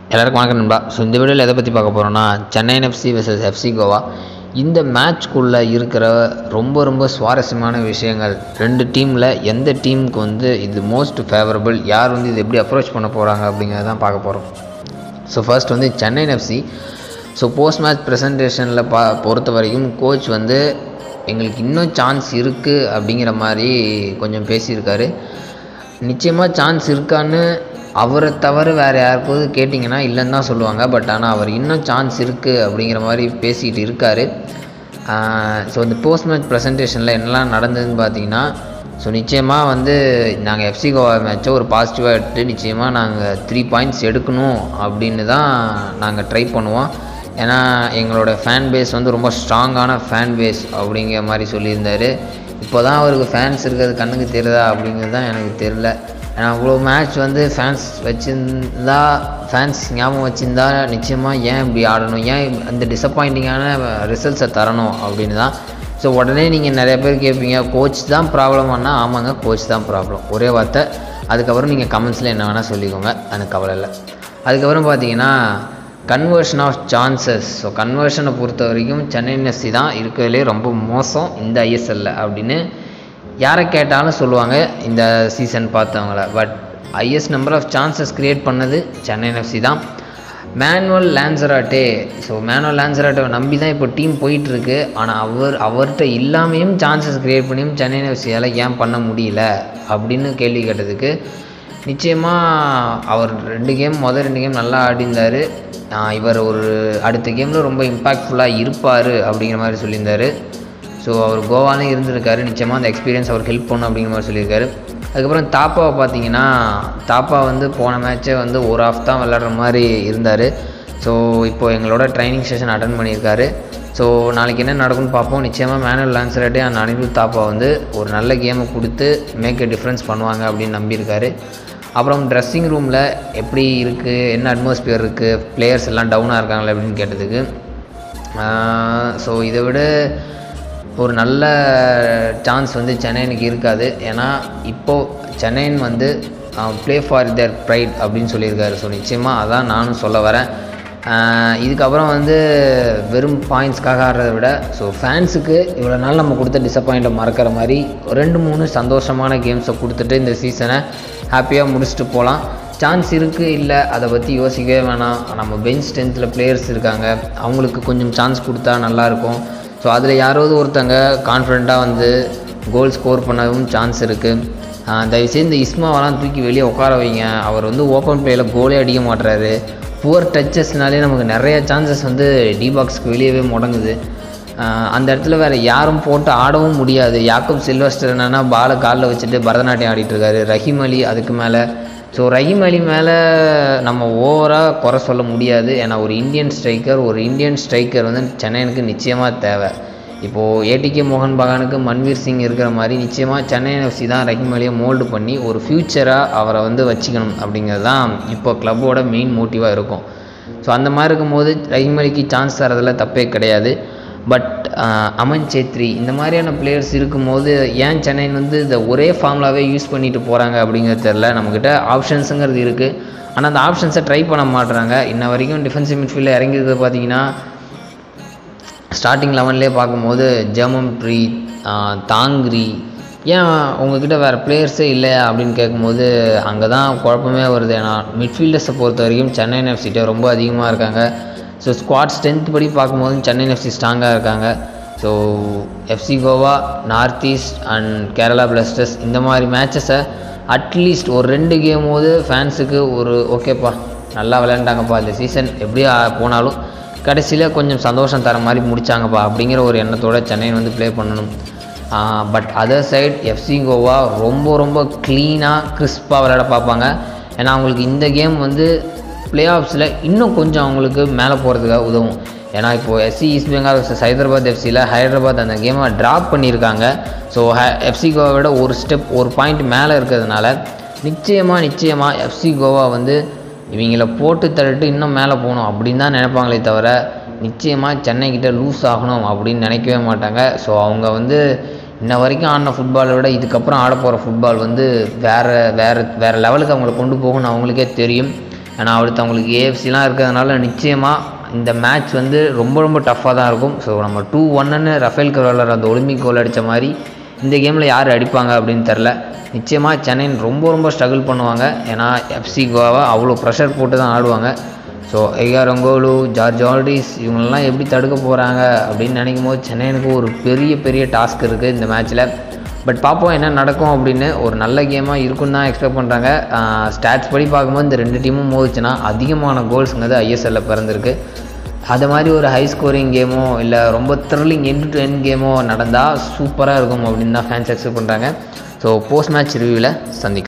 எல்லாருக்கும் வணக்கம் நண்பா ஸோ இந்த வீடியோவில் எதை பற்றி பார்க்க போகிறோம்னா Chennai FC vs FC Goa இந்த மேட்ச்க்குள்ளே இருக்கிற ரொம்ப ரொம்ப சுவாரஸ்யமான விஷயங்கள் ரெண்டு டீமில் எந்த டீமுக்கு வந்து இது மோஸ்ட் ஃபேவரபிள் யார் வந்து இது எப்படி அப்ரோச் பண்ண போகிறாங்க அப்படிங்கிறத தான் பார்க்க போகிறோம் ஸோ ஃபர்ஸ்ட் வந்து Chennai FC so post match ப்ரெசன்டேஷனில் பா பொறுத்த வரைக்கும் கோச் வந்து எங்களுக்கு இன்னும் சான்ஸ் இருக்குது அப்படிங்கிற மாதிரி கொஞ்சம் பேசியிருக்காரு நிச்சயமாக சான்ஸ் இருக்கான்னு அவரை தவிர வேறு யாருக்காவது கேட்டிங்கன்னா இல்லைன்னு தான் சொல்லுவாங்க பட் ஆனால் அவர் இன்னும் சான்ஸ் இருக்குது அப்படிங்கிற மாதிரி பேசிகிட்டு இருக்கார் ஸோ இந்த போஸ்ட் மேட்ச் ப்ரெசன்டேஷனில் என்னெல்லாம் நடந்ததுன்னு பார்த்தீங்கன்னா ஸோ நிச்சயமாக வந்து நாங்கள் எஃப்சி கோவா மேட்ச்சை ஒரு பாசிட்டிவாக எடுத்து நிச்சயமாக நாங்கள் த்ரீ பாயிண்ட்ஸ் எடுக்கணும் அப்படின்னு தான் நாங்கள் ட்ரை பண்ணுவோம் ஏன்னா எங்களோட ஃபேன் பேஸ் வந்து ரொம்ப ஸ்ட்ராங்கான ஃபேன் பேஸ் அப்படிங்கிற மாதிரி சொல்லியிருந்தார் இப்போ தான் அவருக்கு ஃபேன்ஸ் இருக்கிறது கண்ணுக்கு தெரியுதா அப்படிங்கிறது தான் எனக்கு தெரில ஏன்னா அவ்வளோ மேட்ச் வந்து ஃபேன்ஸ் வச்சுருந்தா ஃபேன்ஸ் ஞாபகம் வச்சுருந்தா நிச்சயமாக ஏன் இப்படி ஆடணும் ஏன் அந்த டிசப்பாயிண்டிங்கான ரிசல்ட்ஸை தரணும் அப்படின்னு தான் ஸோ உடனே நீங்கள் நிறைய பேர் கேட்பீங்க கோச் தான் ப்ராப்ளம்னா ஆமாங்க கோச் தான் ப்ராப்ளம் ஒரே வார்த்தை அதுக்கப்புறம் நீங்கள் கமெண்ட்ஸில் என்ன வேணால் சொல்லிக்கோங்க எனக்கு கவலை இல்லை அதுக்கப்புறம் பார்த்தீங்கன்னா கன்வர்ஷன் ஆஃப் சான்சஸ் ஸோ கன்வர்ஷனை பொறுத்த வரைக்கும் சென்னை எஃப்சி தான் இருக்கிறதுலே ரொம்ப மோசம் இந்த ஐஎஸ்எல்ல அப்படின்னு யாரை கேட்டாலும் சொல்லுவாங்க இந்த சீசன் பார்த்தவங்கள but highest number of chances create பண்ணது சென்னை எஃப்சி தான் மேனுவல் லான்சராட்டே ஸோ மேனுவல் லான்சராட்டை நம்பி தான் இப்போ டீம் போயிட்டுருக்கு ஆனால் அவர் அவர்கிட்ட இல்லாமையும் சான்சஸ் க்ரியேட் பண்ணியும் சென்னை எஃப்சியால் ஏன் பண்ண முடியல அப்படின்னு கேள்வி கேட்டதுக்கு நிச்சயமாக அவர் ரெண்டு கேம் மொதல் ரெண்டு கேம் நல்லா ஆடிந்தார் இவர் ஒரு அடுத்த கேமில் ரொம்ப இம்பாக்ட்ஃபுல்லாக இருப்பார் அப்படிங்கிற மாதிரி சொல்லியிருந்தார் ஸோ அவர் கோவாலையும் இருந்திருக்காரு நிச்சயமாக அந்த எக்ஸ்பீரியன்ஸ் அவருக்கு ஹெல்ப் பண்ணும் அப்படிங்கிற மாதிரி சொல்லியிருக்காரு அதுக்கப்புறம் தாப்பாவை பார்த்தீங்கன்னா தாப்பா வந்து போன மேட்ச்சே வந்து ஒரு ஆஃப் தான் விளாட்ற மாதிரி இருந்தார் ஸோ இப்போ எங்களோட ட்ரைனிங் செஷன் அட்டன் பண்ணியிருக்காரு ஸோ நாளைக்கு என்ன நடக்கும்னு பார்ப்போம் நிச்சயமாக மேனுவல் லான்சரேட்டே அந்த அனிருத் தாப்பா வந்து ஒரு நல்ல கேமை கொடுத்து மேக் எ டிஃப்ரென்ஸ் பண்ணுவாங்க அப்படின்னு நம்பியிருக்காரு அப்புறம் ட்ரெஸ்ஸிங் ரூமில் எப்படி இருக்குது என்ன அட்மாஸ்பியர் இருக்குது பிளேயர்ஸ் எல்லாம் டவுனாக இருக்காங்களே அப்படின்னு கேட்டதுக்கு ஸோ இதை விட ஒரு நல்ல சான்ஸ் வந்து சென்னைனுக்கு இருக்காது ஏன்னா இப்போது சென்னைன் வந்து ப்ளே ஃபார் தேர் ப்ரைட் அப்படின்னு சொல்லியிருக்காரு ஸோ நிச்சயமாக அதான் நானும் சொல்ல வரேன் இதுக்கப்புறம் வந்து வெறும் பாயிண்ட்ஸ்க்காக ஆடுறத விட ஸோ ஃபேன்ஸுக்கு இவ்வளோ நாள் நம்ம கொடுத்த டிசப்பாயிண்ட்டை மறக்கிற மாதிரி ரெண்டு மூணு சந்தோஷமான கேம்ஸை கொடுத்துட்டு இந்த சீசனை ஹாப்பியாக முடிச்சுட்டு போகலாம் சான்ஸ் இருக்குது இல்லை அதை பற்றி யோசிக்கவே வேணாம் நம்ம பெஞ்ச் ஸ்ட்ரென்த்தில் பிளேயர்ஸ் இருக்காங்க அவங்களுக்கு கொஞ்சம் சான்ஸ் கொடுத்தா நல்லாயிருக்கும் ஸோ அதில் யாராவது ஒருத்தங்க கான்ஃபிடண்ட்டாக வந்து கோல் ஸ்கோர் பண்ணவும் சான்ஸ் இருக்குது தயவுசெய்து இந்த இஸ்மாவெல்லாம் தூக்கி வெளியே உட்கார வைங்க அவர் வந்து ஓப்பன் பிளேயில் கோலே அடிக்க மாட்டுறாரு புவர் டச்சஸ்னாலே நமக்கு நிறைய சான்சஸ் வந்து டி பாக்ஸ்க்கு வெளியவே முடங்குது அந்த இடத்துல வேறு யாரும் போட்டு ஆடவும் முடியாது யாக்கப் சில்வஸ்டர் என்னென்னா பாலை காலில் வச்சுட்டு பரதநாட்டியம் ஆடிட்டுருக்காரு ரஹீம் அலி அதுக்கு மேலே ஸோ ரஹீம் அலி மேலே நம்ம ஓவராக குறை சொல்ல முடியாது ஏன்னா ஒரு இந்தியன் ஸ்ட்ரைக்கர் ஒரு இந்தியன் ஸ்ட்ரைக்கர் வந்து சென்னைனுக்கு நிச்சயமாக தேவை இப்போது ஏடிகே மோகன் பகானுக்கு மன்வீர் சிங் இருக்கிற மாதிரி நிச்சயமாக சென்னை எஃப்சி தான் ரஹீம் அலியை மோல்டு பண்ணி ஒரு ஃப்யூச்சராக அவரை வந்து வச்சுக்கணும் அப்படிங்கிறது தான் இப்போ கிளப்போட மெயின் மோட்டிவாக இருக்கும் ஸோ அந்த மாதிரி இருக்கும்போது ரஹீம் அலிக்கு சான்ஸ் தரதில் தப்பே கிடையாது பட் அமன் சேத்ரி இந்த மாதிரியான பிளேயர்ஸ் இருக்கும்போது ஏன் சென்னை வந்து இந்த ஒரே ஃபார்முலாவே யூஸ் பண்ணிட்டு போகிறாங்க அப்படிங்கிறது தெரில நம்மக்கிட்ட ஆப்ஷன்ஸுங்கிறது இருக்குது ஆனால் அந்த ஆப்ஷன்ஸை ட்ரை பண்ண மாட்டுறாங்க இன்ன வரைக்கும் டிஃபென்சிவ் மிட்ஃபீல்டில் இறங்கியிருக்கிறது பார்த்தீங்கன்னா ஸ்டார்டிங் லெவன்லேயே பார்க்கும்போது ஜெர்மன் ப்ரீத் தாங்கிரி ஏன் உங்ககிட்ட வேறு பிளேயர்ஸே இல்லையா அப்படின்னு கேட்கும்போது அங்கே தான் குழப்பமே வருது ஏன்னா மிட்ஃபீல்டர்ஸை பொறுத்த வரைக்கும் சென்னை எஃப்சிட்டே ரொம்ப அதிகமாக இருக்காங்க ஸோ ஸ்குவாட் ஸ்ட்ரென்த் படி பார்க்கும்போது சென்னை எஃப்சி ஸ்ட்ராங்காக இருக்காங்க so FC Goa north east and Kerala Blasters இந்த மாதிரி மேட்சஸை அட்லீஸ்ட் ஒரு ரெண்டு கேமோது ஃபேன்ஸுக்கு ஒரு ஓகேப்பா நல்லா விளையாண்டாங்கப்பா இந்த சீசன் எப்படி போனாலும் கடைசியில் கொஞ்சம் சந்தோஷம் தர மாதிரி முடித்தாங்கப்பா அப்படிங்கிற ஒரு எண்ணத்தோட சென்னை வந்து ப்ளே பண்ணணும் but other side FC Goa ரொம்ப ரொம்ப க்ளீனாக கிறிஸ்பாக விளையாட பார்ப்பாங்க ஏன்னா அவங்களுக்கு இந்த கேம் வந்து பிளே ஆஃப்ஸில் இன்னும் கொஞ்சம் அவங்களுக்கு மேலே போகிறதுக்காக உதவும் ஏன்னா இப்போது SC East Bengal versus Hyderabad எஃப்சியில் ஹைதராபாத் அந்த கேமை ட்ராப் பண்ணியிருக்காங்க ஸோ ஹ எஃப்சி கோவா விட ஒரு ஸ்டெப் ஒரு பாயிண்ட் மேலே இருக்கிறதுனால நிச்சயமாக நிச்சயமாக எஃப்சி கோவா வந்து இவங்கள போட்டு தள்ளிட்டு இன்னும் மேலே போகணும் அப்படின்னு தான் நினைப்பாங்களே தவிர நிச்சயமாக சென்னைக்கிட்ட லூஸ் ஆகணும் அப்படின்னு நினைக்கவே மாட்டாங்க ஸோ அவங்க வந்து இன்ன வரைக்கும் ஆடின ஃபுட்பாலை விட இதுக்கப்புறம் ஆட போகிற ஃபுட்பால் வந்து வேறு வேறு வேறு லெவலுக்கு அவங்கள கொண்டு போகணும்னு அவங்களுக்கே தெரியும் ஏன்னா அடுத்து அவங்களுக்கு ஏஎஃப்சிலாம் இருக்கிறதுனால நிச்சயமாக இந்த மேட்ச் வந்து ரொம்ப ரொம்ப டஃப்பாக தான் இருக்கும் ஸோ நம்ம டூ ஒன்னு ரஃபேல் கரோலர் அந்த ஒலிம்பிக் கோல் அடித்த மாதிரி இந்த கேமில் யார் அடிப்பாங்க அப்படின்னு தெரில நிச்சயமாக சென்னையின் ரொம்ப ரொம்ப ஸ்ட்ரகிள் பண்ணுவாங்க ஏன்னா எஃப்சி கோவா அவ்வளோ ப்ரெஷர் போட்டு தான் ஆடுவாங்க ஸோ ஐகாரங்கோலு ஜார்ஜ் ஆல்டிஸ் இவங்களெல்லாம் எப்படி தடுக்க போகிறாங்க அப்படின்னு நினைக்கும் போது சென்னையனுக்கு ஒரு பெரிய பெரிய டாஸ்க் இருக்குது இந்த மேட்ச்சில் பட் பார்ப்போம் என்ன நடக்கும் அப்படின்னு ஒரு நல்ல கேமாக இருக்குன்னு தான் எக்ஸ்பெக்ட் பண்ணுறாங்க ஸ்டாட்ஸ் படி பார்க்கும்போது இந்த ரெண்டு டீமும் மோதிச்சுன்னா அதிகமான கோல்ஸுங்கிறது ஐஎஸ்எல்ல பிறந்திருக்கு அது மாதிரி ஒரு ஹை ஸ்கோரிங் கேமோ இல்லை ரொம்ப த்ரில்லிங் எண்ட் டு எண்ட் கேமோ நடந்தால் சூப்பராக இருக்கும் அப்படின்னு தான் ஃபேன்ஸ் எக்ஸ்பெக்ட் பண்ணுறாங்க ஸோ போஸ்ட் மேட்ச் ரிவ்யூவில் சந்திக்கலாம்